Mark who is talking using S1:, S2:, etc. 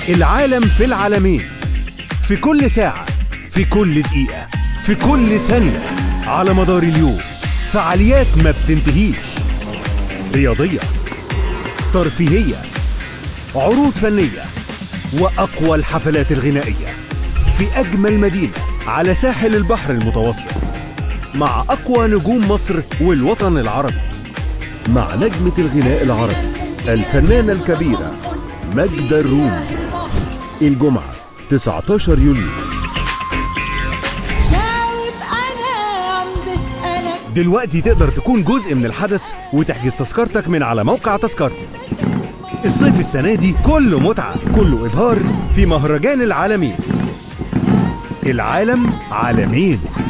S1: العالم في العالمين في كل ساعة في كل دقيقة في كل ثانية على مدار اليوم فعاليات ما بتنتهيش رياضية ترفيهية عروض فنية وأقوى الحفلات الغنائية في أجمل مدينة على ساحل البحر المتوسط مع أقوى نجوم مصر والوطن العربي مع نجمة الغناء العربي الفنانة الكبيرة ماجدة الرومي الجمعة 19 يوليو
S2: جاوب انا عم بسألك
S1: دلوقتي تقدر تكون جزء من الحدث وتحجز تذكرتك من على موقع تذكرتي الصيف السنة دي كله متعة كله إبهار في مهرجان العالمين العالم عالمين